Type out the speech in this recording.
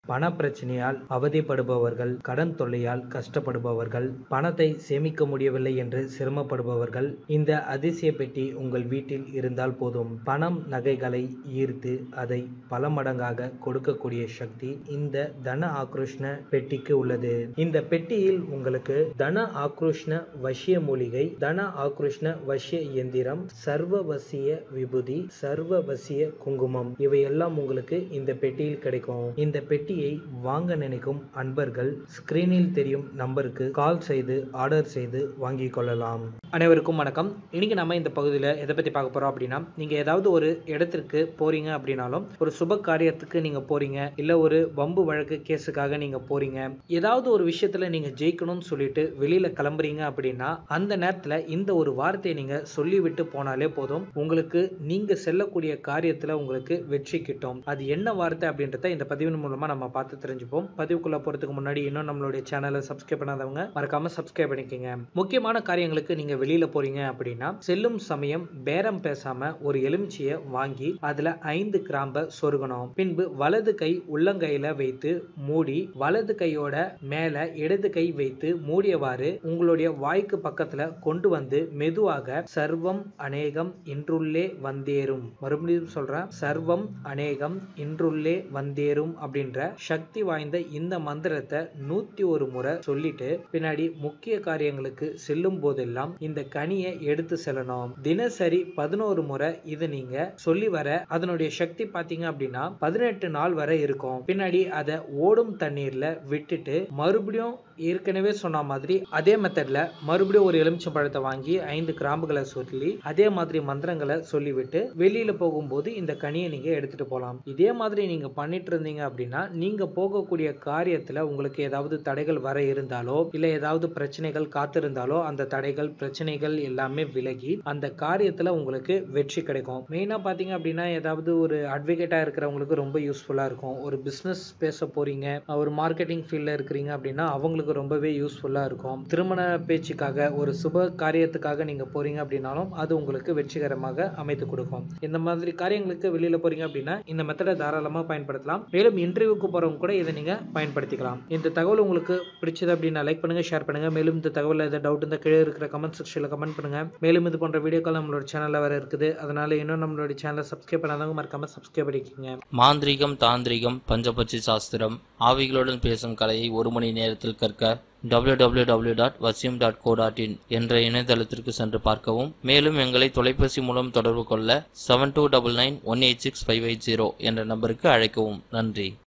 பண பிரச்சனையால் அவதிப்படுபவர்கள் கடன் தொல்லையால் கஷ்டப்படுபவர்கள் பணத்தை சேமிக்க முடியவில்லை என்று சிரமப்படுபவர்கள் இந்த அதிசய பெட்டி உங்கள் வீட்டில் இருந்தால் போதும் பணம் நகைகளை ஈர்த்து அதை பல மடங்காக கொடுக்கக்கூடிய சக்தி இந்த தன ஆக்ரோஷ்ண பெட்டிக்கு உள்ளது இந்த பெட்டியில் உங்களுக்கு தன ஆக்ரோஷ்ண வசிய மூலிகை தன ஆக்ரோஷ்ண வசிய இயந்திரம் சர்வவசிய விபூதி சர்வவசிய குங்குமம் இவையெல்லாம் உங்களுக்கு இந்த பெட்டியில் கிடைக்கும் இந்த பெட்டியை வாங்க நினைக்கும் அன்பர்கள் ஸ்கிரீனில் தெரியும் நம்பருக்கு கால் செய்து ஆர்டர் செய்து வாங்கிக் கொள்ளலாம் அனைவருக்கும் வணக்கம் இன்னைக்கு நம்ம இந்த பகுதியில் எதை பற்றி பார்க்க போகிறோம் அப்படின்னா நீங்கள் ஏதாவது ஒரு இடத்திற்கு போறீங்க அப்படின்னாலும் ஒரு சுப காரியத்துக்கு நீங்கள் போறீங்க இல்லை ஒரு வம்பு வழக்கு கேஸுக்காக நீங்கள் போறீங்க ஏதாவது ஒரு விஷயத்தில் நீங்கள் ஜெயிக்கணும்னு சொல்லிட்டு வெளியில் கிளம்புறீங்க அப்படின்னா அந்த நேரத்தில் இந்த ஒரு வார்த்தையை நீங்கள் சொல்லிவிட்டு போனாலே போதும் உங்களுக்கு நீங்கள் செல்லக்கூடிய காரியத்தில் உங்களுக்கு வெற்றி கிட்டும் அது என்ன வார்த்தை அப்படின்றத இந்த பதிவின் மூலமாக நம்ம பார்த்து தெரிஞ்சுப்போம் பதிவுக்குள்ளே போகிறதுக்கு முன்னாடி இன்னும் நம்மளுடைய சேனலை சப்ஸ்கிரைப் பண்ணாதவங்க மறக்காமல் சப்ஸ்கிரைப் பண்ணிக்கோங்க முக்கியமான காரியங்களுக்கு நீங்கள் வெளியில் போறீங்க அப்படின்னா செல்லும் சமயம் பேரம் பேசாம ஒரு எலுமிச்சியை வாங்கி அதுல ஐந்து கிராம்பை சொருகணும் பின்பு வலது கை உள்ளங்கையில வைத்து மூடி வலது கையோட மேல இடது கை வைத்து மூடியவாறு உங்களுடைய வாய்க்கு பக்கத்துல கொண்டு வந்து மெதுவாக சர்வம் அநேகம் இன்றுள்ளே வந்தேறும் மறுபடியும் சொல்றேன் சர்வம் அநேகம் இன்றுள்ளே வந்தேறும் அப்படின்ற சக்தி வாய்ந்த இந்த மந்திரத்தை நூத்தி ஒரு முறை சொல்லிட்டு பின்னாடி முக்கிய காரியங்களுக்கு செல்லும் போதெல்லாம் இந்த கனியை எடுத்து செல்லணும் தினசரி பதினோரு முறை இது நீங்க சொல்லி வர அதனுடைய சக்தி பாத்தீங்க அப்படின்னா பதினெட்டு நாள் வரை இருக்கும் பின்னாடி அதை ஓடும் தண்ணீர்ல விட்டுட்டு மறுபடியும் ஏற்கனவே சொன்ன மாதிரி அதே மெத்தட்ல மறுபடியும் ஒரு எலுமிச்சம் பழத்தை வாங்கி ஐந்து கிராம்புகளை சொல்லி அதே மாதிரி மந்திரங்களை சொல்லிவிட்டு வெளியில போகும்போது இந்த கனியை நீங்க எடுத்துட்டு போகலாம் இதே மாதிரி நீங்க பண்ணிட்டு இருந்தீங்க அப்படின்னா நீங்க போகக்கூடிய காரியத்துல உங்களுக்கு ஏதாவது தடைகள் வர இருந்தாலோ இல்ல ஏதாவது பிரச்சனைகள் காத்திருந்தாலோ அந்த தடைகள் பிரச்சனைகள் எல்லாமே விலகி அந்த காரியத்துல உங்களுக்கு வெற்றி கிடைக்கும் மெயினா பாத்தீங்க அப்படின்னா ஏதாவது ஒரு அட்வொகேட்டா இருக்கிறவங்களுக்கு ரொம்ப யூஸ்ஃபுல்லா இருக்கும் ஒரு பிசினஸ் பேச போறீங்க ஒரு மார்க்கெட்டிங் ஃபீல்ட்ல இருக்கிறீங்க அப்படின்னா அவங்களுக்கு ரொம்பவே யூஸ்ஃபுல்லா இருக்கும் திருமண பேச்சுக்காக ஒரு சுப காரியத்துக்காக நீங்க போறீங்க அப்படின்னாலும் அது உங்களுக்கு வெற்றிகரமாக அமைத்து கொடுக்கும் இந்த மாதிரி காரியங்களுக்கு வெளியில போறீங்க அப்படின்னா இந்த மெத்தடை தாராளமா பயன்படுத்தலாம் மேலும் இன்டர்வியூக்கு போறவங்க கூட இதை நீங்க பயன்படுத்திக்கலாம் இந்த தகவல் உங்களுக்கு பிடிச்சது அப்படின்னா லைக் பண்ணுங்க ஷேர் பண்ணுங்க மேலும் இந்த தகவல் ஏதாவது டவுட் இந்த கீழே இருக்கிற கமெண்ட் செக்ஷன்ல கமெண்ட் பண்ணுங்க மேலும் இது போன்ற வீடியோக்கள் நம்மளோட சேனல்ல வர இருக்குது அதனால இன்னும் நம்மளோட சேனலை சப்ஸ்கிரைப் பண்ணாதவங்க மறக்காம சப்ஸ்கிரைப் பண்ணிக்கோங்க மாந்திரீகம் தாந்திரிகம் பஞ்சபட்சி சாஸ்திரம் ஆவிகளுடன் பேசும் கலையை ஒரு மணி நேரத்தில் கற்க www.vasyum.co.in dot dot co dot in என்ற இணையதளத்திற்கு சென்று பார்க்கவும் மேலும் எங்களை தொலைபேசி மூலம் தொடர்பு கொள்ள seven two double nine one eight six five eight zero என்ற நம்பருக்கு அழைக்கவும் நன்றி